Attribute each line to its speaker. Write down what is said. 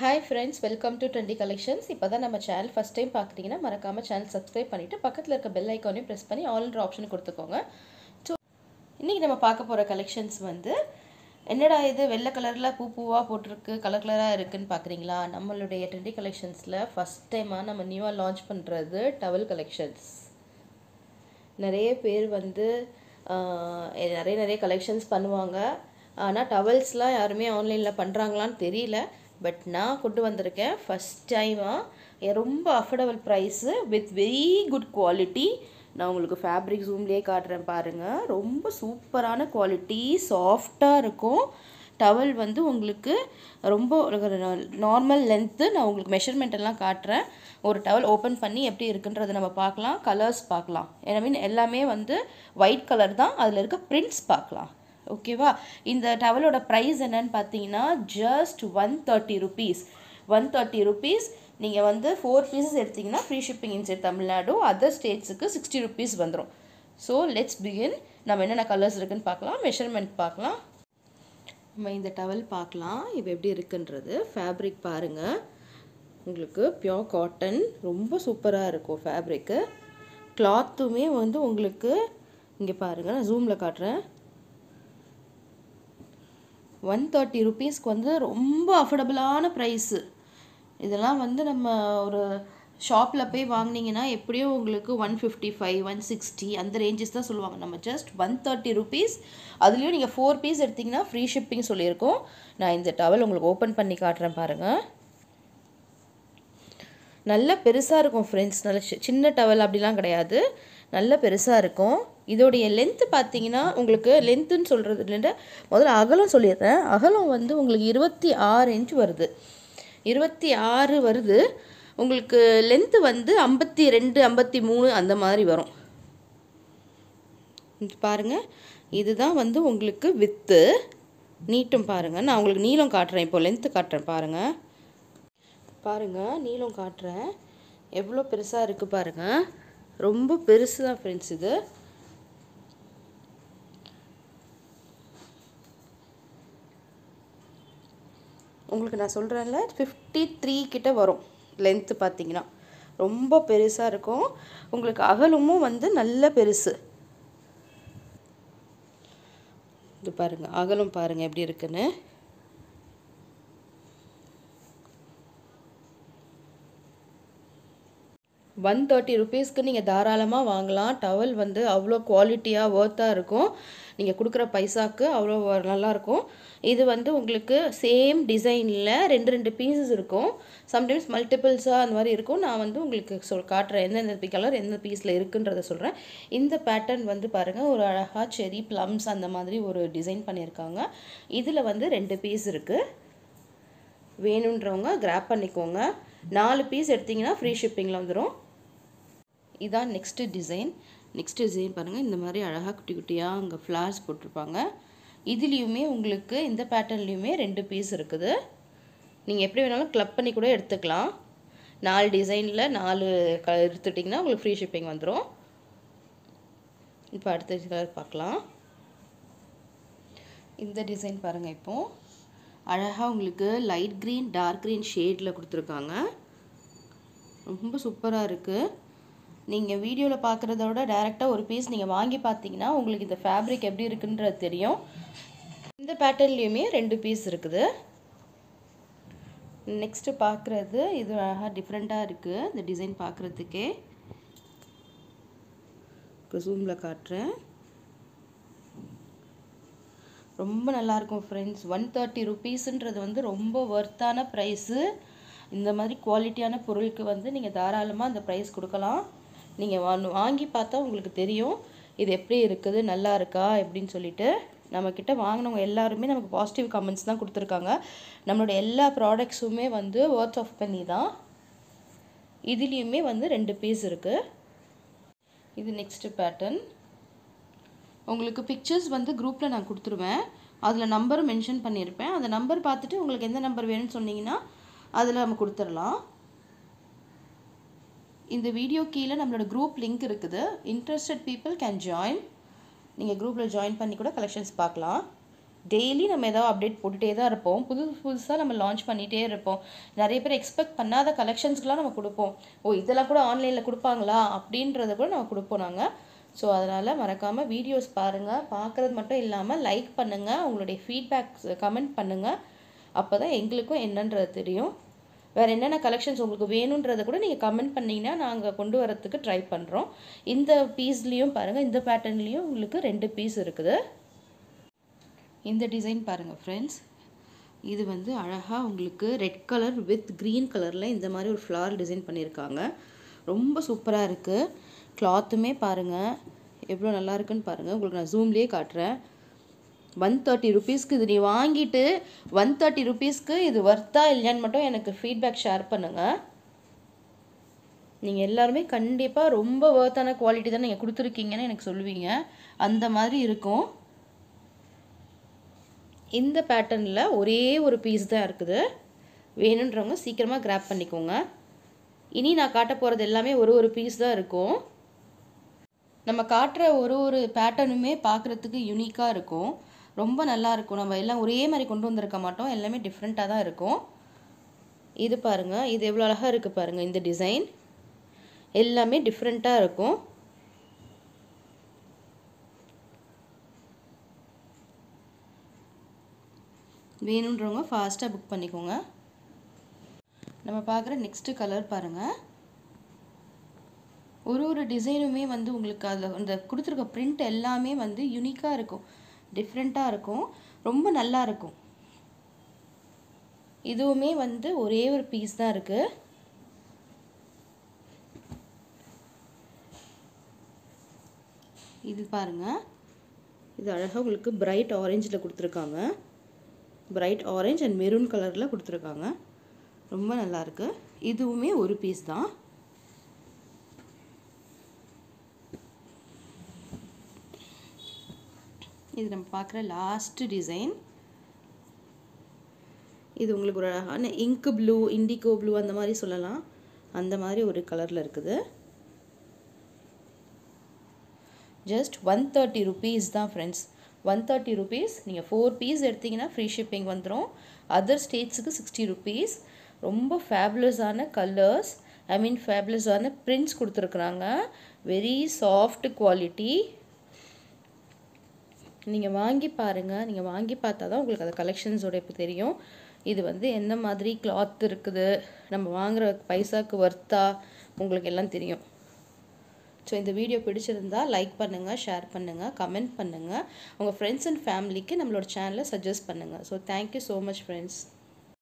Speaker 1: hi friends welcome to trendy collections இப்போ தான் நம்ம சேனல் ஃபஸ்ட் டைம் பார்க்குறீங்கன்னா மறக்காமல் சேனல் சப்ஸ்கிரைப் பண்ணிவிட்டு பக்கத்தில் இருக்க பெல் ஐக்கானையும் ப்ரெஸ் பண்ணி ஆல்ன்ற ஆப்ஷன் கொடுத்துக்கோங்க ஸோ இன்றைக்கி நம்ம பார்க்க போகிற கலெக்ஷன்ஸ் வந்து என்னடா இது வெள்ளை கலரில் பூ பூவாக போட்டிருக்கு கலர் கலராக இருக்குன்னு பார்க்குறீங்களா நம்மளுடைய ட்ரெண்டி கலெக்ஷன்ஸில் ஃபஸ்ட் டைமாக நம்ம நியூவாக லான்ச் பண்ணுறது டவல் கலெக்ஷன்ஸ் நிறைய பேர் வந்து ஆஹ், நிறைய நிறைய கலெக்ஷன்ஸ் பண்ணுவாங்க ஆனால் டவல்ஸ்லாம் யாருமே ஆன்லைனில் பண்ணுறாங்களான்னு தெரியல பட் நான் கொண்டு வந்திருக்கேன் ஃபஸ்ட் டைமாக ரொம்ப affordable price with very good quality நான் உங்களுக்கு ஃபேப்ரிக் ஜூம்லேயே காட்டுறேன் பாருங்கள் ரொம்ப சூப்பரான குவாலிட்டி சாஃப்டாக இருக்கும் டவல் வந்து உங்களுக்கு ரொம்ப நார்மல் லென்த்து நான் உங்களுக்கு மெஷர்மெண்ட் எல்லாம் காட்டுறேன் ஒரு டவல் ஓப்பன் பண்ணி எப்படி இருக்குன்றதை நம்ம பார்க்கலாம் கலர்ஸ் பார்க்கலாம் ஐ மீன் எல்லாமே வந்து ஒயிட் கலர் தான் அதில் இருக்க பிரிண்ட்ஸ் பார்க்கலாம் ஓகேவா இந்த டவலோட ப்ரைஸ் என்னன்னு பார்த்தீங்கன்னா just one thirty rupees one thirty rupees நீங்கள் வந்து ஃபோர் பீசஸ் எடுத்தீங்கன்னா free shipping inside Tamil Nadu other ஸ்டேட்ஸுக்கு சிக்ஸ்டி ருபீஸ் வந்துடும் ஸோ லெட்ஸ் பிகின் நம்ம என்னென்ன கலர்ஸ் இருக்குன்னு பார்க்கலாம் மெஷர்மெண்ட் பார்க்கலாம் நம்ம இந்த டவல் பார்க்கலாம் இப்போ எப்படி இருக்குன்றது ஃபேப்ரிக் பாருங்கள் உங்களுக்கு பியோர் காட்டன் ரொம்ப சூப்பராக இருக்கும் ஃபேப்ரிக்கு கிளாத்துமே வந்து உங்களுக்கு இங்கே பாருங்கள் நான் ஜூமில் காட்டுறேன் ஒன் தேர்ட்டி ருபீஸ்க்கு வந்து ரொம்ப அஃபோர்டபுளான ப்ரைஸு இதெல்லாம் வந்து நம்ம ஒரு ஷாப்பில் போய் வாங்குனீங்கன்னா எப்படியும் உங்களுக்கு one fifty five one sixty அந்த ரேஞ்சஸ் தான் சொல்லுவாங்க நம்ம ஜஸ்ட் ஒன் தேர்ட்டி ருபீஸ் அதுலேயும் நீங்கள் ஃபோர் பீஸ் எடுத்திங்கன்னா ஃப்ரீ ஷிப்பிங் சொல்லியிருக்கோம் நான் இந்த டவல் உங்களுக்கு ஓப்பன் பண்ணி காட்டுறேன் பாருங்கள் நல்ல பெருசாக இருக்கும் ஃப்ரெண்ட்ஸ் நல்ல சி- சின்ன டவல் அப்படிலாம் கிடையாது நல்ல பெருசாக இருக்கும் இதோடைய லென்த்து பார்த்தீங்கன்னா உங்களுக்கு லென்த்துன்னு சொல்கிறது இல்லைன்னா முதல்ல அகலம் சொல்லிடுறேன் அகலம் வந்து உங்களுக்கு இருபத்தி ஆறு இன்ச் வருது இருபத்தி ஆறு வருது உங்களுக்கு லென்த்து வந்து ஐம்பத்தி ரெண்டு ஐம்பத்தி மூணு அந்த மாதிரி வரும் இங்க பாருங்க இதுதான் வந்து உங்களுக்கு வித்து நீட்டும் பாருங்கள் நான் உங்களுக்கு நீளம் காட்டுறேன் இப்போ லென்த்து காட்டுறேன் பாருங்கள் பாருங்கள் நீளம் காட்டுறேன் எவ்வளோ பெருசாக இருக்குது பாருங்கள் ரொம்ப பெருசு தான் ஃப்ரெண்ட்ஸ் இது உங்களுக்கு நான் சொல்கிறேன்ல ஃபிஃப்டி த்ரீ கிட்ட வரும் லென்த்து பார்த்தீங்கன்னா ரொம்ப பெருசாக இருக்கும் உங்களுக்கு அகலமும் வந்து நல்ல பெருசு இது பாருங்கள் அகலம் பாருங்கள் எப்படி இருக்குன்னு ஒன் தேர்ட்டி ருபீஸ்க்கு நீங்கள் தாராளமாக வாங்கலாம் டவல் வந்து அவ்வளோ குவாலிட்டியாக ஒர்த்தாக இருக்கும் நீங்கள் கொடுக்குற பைசாக்கு அவ்வளோ வ- நல்லா இருக்கும் இது வந்து உங்களுக்கு சேம் டிசைனில் ரெண்டு ரெண்டு பீசஸ் இருக்கும் சம்டைம்ஸ் மல்டிபிள்ஸாக அந்த மாதிரி இருக்கும் நான் வந்து உங்களுக்கு சொல் காட்டுறேன் எந்தெந்த கலர் எந்த பீஸில் இருக்குன்றதை சொல்கிறேன் இந்த பேட்டர்ன் வந்து பாருங்கள் ஒரு அழகாக செரி ப்ளம்ஸ் அந்த மாதிரி ஒரு டிசைன் பண்ணியிருக்காங்க இதில் வந்து ரெண்டு பீஸ் இருக்குது வேணுன்றவங்க கிராப் பண்ணிக்கோங்க நாலு பீஸ் எடுத்தீங்கன்னா ஃப்ரீ ஷிப்பிங்கில் வந்துடும் இதான் நெக்ஸ்ட்டு டிசைன் நெக்ஸ்ட் டிசைன் பாருங்கள் இந்த மாதிரி அழகாக குட்டி குட்டியாக அங்கே ஃப்ளார்ஸ் போட்டிருப்பாங்க இதுலேயுமே உங்களுக்கு இந்த பேட்டர்ன்லேயுமே ரெண்டு பீஸ் இருக்குது நீங்கள் எப்படி வேணாலும் க்ளப் பண்ணி கூட எடுத்துக்கலாம் நாலு டிசைனில் நாலு க எடுத்துட்டிங்கன்னா உங்களுக்கு ஃப்ரீ ஷிப்பிங் வந்துடும் இப்போ அடுத்த கலர் பார்க்கலாம் இந்த டிசைன் பாருங்கள் இப்போது அழகாக உங்களுக்கு லைட் க்ரீன் டார்க் க்ரீன் ஷேடில் கொடுத்துருக்காங்க ரொம்ப சூப்பராக இருக்குது நீங்கள் வீடியோவில் பார்க்குறத விட டேரெக்டாக ஒரு பீஸ் நீங்கள் வாங்கி பார்த்தீங்கன்னா உங்களுக்கு இந்த ஃபேப்ரிக் எப்படி இருக்குன்றது தெரியும் இந்த பேட்டர்ன்லேயுமே ரெண்டு பீஸ் இருக்குது நெக்ஸ்ட்டு பார்க்குறது இது அழகாக டிஃப்ரெண்ட்டாக இருக்குது இந்த டிசைன் பார்க்குறதுக்கே ஜூமில் காட்டுறேன் ரொம்ப நல்லாயிருக்கும் ஃப்ரெண்ட்ஸ் ஒன் தேர்ட்டி ருபீஸுன்றது வந்து ரொம்ப ஒர்த்தான ப்ரைஸு இந்த மாதிரி குவாலிட்டியான பொருளுக்கு வந்து நீங்கள் தாராளமாக அந்த ப்ரைஸ் கொடுக்கலாம் நீங்கள் வா வாங்கி பார்த்தா உங்களுக்கு தெரியும் இது எப்படி இருக்குது நல்லா இருக்கா எப்படின்னு சொல்லிட்டு நம்மக்கிட்ட வாங்கினவங்க எல்லாருமே நமக்கு பாசிட்டிவ் கமெண்ட்ஸ் தான் கொடுத்துருக்காங்க நம்மளோட எல்லா ப்ராடக்ட்ஸுமே வந்து ஒர்த் ஆஃப் பண்ணி தான் இதுலேயுமே வந்து ரெண்டு பீஸ் இருக்குது இது நெக்ஸ்ட்டு பேட்டர்ன் உங்களுக்கு பிக்சர்ஸ் வந்து குரூப்பில் நான் கொடுத்துருவேன் அதில் நம்பரும் மென்ஷன் பண்ணியிருப்பேன் அந்த நம்பர் பார்த்துட்டு உங்களுக்கு எந்த நம்பர் வேணும்னு சொன்னீங்கன்னா அதில் நம்ம கொடுத்துடலாம் இந்த வீடியோ கீழே நம்மளோட குரூப் லிங்க் இருக்குது இன்ட்ரெஸ்டட் பீப்புள் கேன் ஜாயின் நீங்கள் குரூப்பில் ஜாயின் பண்ணி கூட கலெக்ஷன்ஸ் பார்க்கலாம் டெய்லி நம்ம ஏதாவது அப்டேட் போட்டுகிட்டே தான் இருப்போம் புது புதுசாக நம்ம லான்ச் பண்ணிகிட்டே இருப்போம் நிறைய பேர் எக்ஸ்பெக்ட் பண்ணாத கலெக்ஷன்ஸ்க்குலாம் நம்ம கொடுப்போம் ஓ இதெல்லாம் கூட ஆன்லைனில் கொடுப்பாங்களா அப்படின்றத கூட நம்ம கொடுப்போம் நாங்கள் ஸோ அதனால் மறக்காமல் வீடியோஸ் பாருங்கள் பார்க்குறது மட்டும் இல்லாமல் லைக் பண்ணுங்கள் உங்களுடைய ஃபீட்பேக்ஸ் கமெண்ட் பண்ணுங்கள் அப்போ தான் எங்களுக்கும் என்னன்றது தெரியும் வேறு என்னென்ன கலெக்ஷன்ஸ் உங்களுக்கு வேணுன்றதை கூட நீங்கள் கமெண்ட் பண்ணிங்கன்னா நாங்கள் கொண்டு வரத்துக்கு ட்ரை பண்ணுறோம் இந்த பீஸ்லேயும் பாருங்கள் இந்த பேட்டர்ன்லேயும் உங்களுக்கு ரெண்டு பீஸ் இருக்குது இந்த டிசைன் பாருங்கள் ஃப்ரெண்ட்ஸ் இது வந்து அழகாக உங்களுக்கு ரெட் கலர் வித் க்ரீன் கலரில் இந்த மாதிரி ஒரு ஃப்ளார் டிசைன் பண்ணியிருக்காங்க ரொம்ப சூப்பராக இருக்குது கிளாத்துமே பாருங்கள் எவ்வளோ நல்லா இருக்குன்னு பாருங்கள் உங்களுக்கு நான் ஜூம்லேயே காட்டுறேன் ஒன் தேர்ட்டி ருபீஸ்க்கு இது நீ வாங்கிட்டு ஒன் தேர்ட்டி ருபீஸ்க்கு இது ஒர்த்தா இல்லையான்னு மட்டும் எனக்கு ஃபீட்பேக் ஷேர் பண்ணுங்கள் நீங்கள் எல்லாருமே கண்டிப்பாக ரொம்ப ஒர்த்தான குவாலிட்டி தான் நீங்கள் கொடுத்துருக்கீங்கன்னு எனக்கு சொல்லுவீங்க அந்த மாதிரி இருக்கும் இந்த பேட்டர்னில் ஒரே ஒரு பீஸ் தான் இருக்குது வேணுன்றவங்க சீக்கிரமாக கிராப் பண்ணிக்கோங்க இனி நான் காட்ட போகிறது எல்லாமே ஒரு ஒரு பீஸ் தான் இருக்கும் நம்ம காட்டுற ஒரு ஒரு பேட்டர்னுமே பார்க்குறதுக்கு யூனிக்காக இருக்கும் ரொம்ப நல்லா இருக்கும் நம்ம எல்லாம் ஒரே மாதிரி கொண்டு வந்திருக்க மாட்டோம் எல்லாமே டிஃப்ரெண்ட்டாக தான் இருக்கும் இது பாருங்கள் இது எவ்வளோ அழகாக இருக்குது பாருங்கள் இந்த டிசைன் எல்லாமே டிஃப்ரெண்ட்டாக இருக்கும் வேணுன்றவங்க ஃபாஸ்ட்டாக புக் பண்ணிக்கோங்க நம்ம பார்க்குற நெக்ஸ்ட்டு கலர் பாருங்கள் ஒரு ஒரு டிசைனுமே வந்து உங்களுக்கு அதில் அந்த கொடுத்துருக்க பிரிண்ட் எல்லாமே வந்து யூனிக்காக இருக்கும் டிஃப்ரெண்ட்டாக இருக்கும் ரொம்ப நல்லா இருக்கும் இதுவுமே வந்து ஒரே ஒரு பீஸ் தான் இருக்குது இது பாருங்கள் இது அழகாக உங்களுக்கு பிரைட் ஆரஞ்சில் கொடுத்துருக்காங்க பிரைட் ஆரஞ்ச் அண்ட் மெரூன் கலரில் கொடுத்துருக்காங்க ரொம்ப நல்லாயிருக்கு இதுவுமே ஒரு பீஸ் தான் இது நம்ம பார்க்குற லாஸ்ட்டு டிசைன் இது உங்களுக்கு ஒரு அழகான இங்கு ப்ளூ இண்டிகோ ப்ளூ அந்த மாதிரி சொல்லலாம் அந்த மாதிரி ஒரு கலரில் இருக்குது ஜஸ்ட் ஒன் தேர்ட்டி ருபீஸ் தான் ஃப்ரெண்ட்ஸ் ஒன் தேர்ட்டி ருபீஸ் நீங்கள் ஃபோர் பீஸ் எடுத்திங்கன்னா ஃப்ரீ ஷிப்பிங் வந்துடும் அதர் ஸ்டேட்ஸுக்கு சிக்ஸ்டி ருபீஸ் ரொம்ப ஃபேபுலஸான கலர்ஸ் ஐ மீன் ஃபேபுலஸான பிரிண்ட்ஸ் கொடுத்துருக்குறாங்க வெரி சாஃப்ட் குவாலிட்டி நீங்கள் வாங்கி பாருங்கள் நீங்கள் வாங்கி பார்த்தா தான் உங்களுக்கு அந்த கலெக்ஷன்ஸோட இப்போ தெரியும் இது வந்து எந்த மாதிரி கிளாத் இருக்குது நம்ம வாங்குகிற பைசாவுக்கு ஒர்த்தா உங்களுக்கு எல்லாம் தெரியும் ஸோ இந்த வீடியோ பிடிச்சிருந்தா லைக் பண்ணுங்கள் ஷேர் பண்ணுங்கள் கமெண்ட் பண்ணுங்கள் உங்கள் ஃப்ரெண்ட்ஸ் அண்ட் ஃபேமிலிக்கு நம்மளோட சேனலை சஜஸ்ட் பண்ணுங்கள் so thank you so much friends